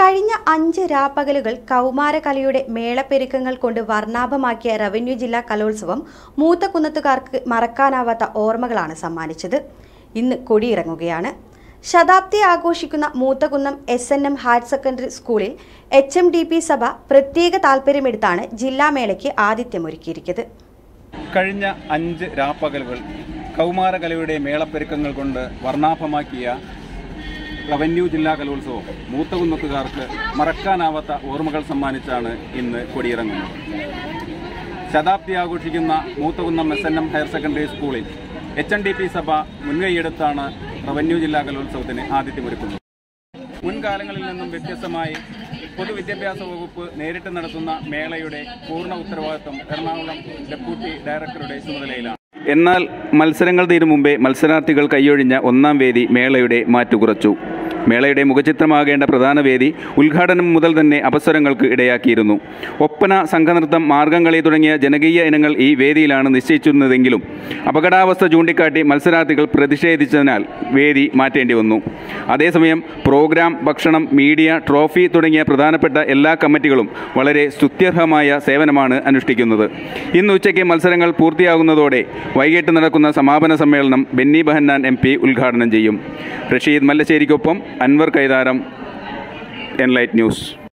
കഴിഞ്ഞ അഞ്ച് രാപ്പകലുകൾ കൗമാരകലയുടെ മേളപ്പെരുക്കങ്ങൾ കൊണ്ട് വർണ്ണാഭമാക്കിയ റവന്യൂ ജില്ലാ കലോത്സവം മൂത്തകുന്നത്തുകാർക്ക് മറക്കാനാവാത്ത ഓർമ്മകളാണ് സമ്മാനിച്ചത് ഇന്ന് കൊടിയിറങ്ങുകയാണ് ശതാബ്ദി ആഘോഷിക്കുന്ന Moothakunnam S N M higher secondary സ്കൂളിൽ എച്ച് എം ഡി പി സഭ പ്രത്യേക താൽപ്പര്യമെടുത്താണ് ജില്ലാമേളയ്ക്ക് ആതിഥ്യമൊരുക്കിയിരിക്കുന്നത് കഴിഞ്ഞ അഞ്ച് രാപ്പകലുകൾ കൗമാരകലയുടെ മേളപ്പെരുക്കങ്ങൾ കൊണ്ട് വർണ്ണാഭമാക്കിയ റവന്യൂ ജില്ലാ കലോത്സവം മൂത്തകുന്നത്തുകാർക്ക് മറക്കാനാവാത്ത ഓർമ്മകൾ സമ്മാനിച്ചാണ് ഇന്ന് കൊടിയിറങ്ങുന്നത് ശതാബ്ദി ആഘോഷിക്കുന്ന Moothakunnam S N M higher secondary സ്കൂളിൽ എച്ച് എൻ ഡി പി സഭ മുൻകൈയെടുത്താണ് റവന്യൂ ജില്ലാ കലോത്സവത്തിന് ആതിഥ്യമൊരുക്കുന്നത് മുൻകാലങ്ങളിൽ നിന്നും വ്യത്യസ്തമായി പൊതുവിദ്യാഭ്യാസ വകുപ്പ് നേരിട്ട് നടത്തുന്ന മേളയുടെ പൂർണ്ണ ഉത്തരവാദിത്വം എറണാകുളം ഡെപ്യൂട്ടി ഡയറക്ടറുടെ ചുമതലയിലാണ് എന്നാൽ മത്സരങ്ങൾ തീരും മുമ്പേ മത്സരാർത്ഥികൾ കൈയൊഴിഞ്ഞ ഒന്നാം വേദി മേളയുടെ മാറ്റുകുറച്ചു മേളയുടെ മുഖചിത്രമാകേണ്ട പ്രധാന വേദി ഉദ്ഘാടനം മുതൽ തന്നെ അപസ്വരങ്ങൾക്ക് ഇടയാക്കിയിരുന്നു ഒപ്പന സംഘനൃത്തം മാർഗംകളി തുടങ്ങിയ ജനകീയ ഇനങ്ങൾ ഈ വേദിയിലാണ് നിശ്ചയിച്ചിരുന്നതെങ്കിലും അപകടാവസ്ഥ ചൂണ്ടിക്കാട്ടി മത്സരാർത്ഥികൾ പ്രതിഷേധിച്ചതിനാൽ വേദി മാറ്റേണ്ടി വന്നു അതേസമയം പ്രോഗ്രാം ഭക്ഷണം മീഡിയ ട്രോഫി തുടങ്ങിയ പ്രധാനപ്പെട്ട എല്ലാ കമ്മിറ്റികളും വളരെ സ്തുത്യർഹമായ സേവനമാണ് അനുഷ്ഠിക്കുന്നത് ഇന്ന് ഉച്ചയ്ക്ക് മത്സരങ്ങൾ പൂർത്തിയാകുന്നതോടെ വൈകിട്ട് നടക്കുന്ന സമാപന സമ്മേളനം ബെന്നി ബഹന്നാൻ എം പി ഉദ്ഘാടനം ചെയ്യും റഷീദ് മല്ലശ്ശേരിക്കൊപ്പം അൻവർ കൈതാരം എൻലൈറ്റ് ന്യൂസ്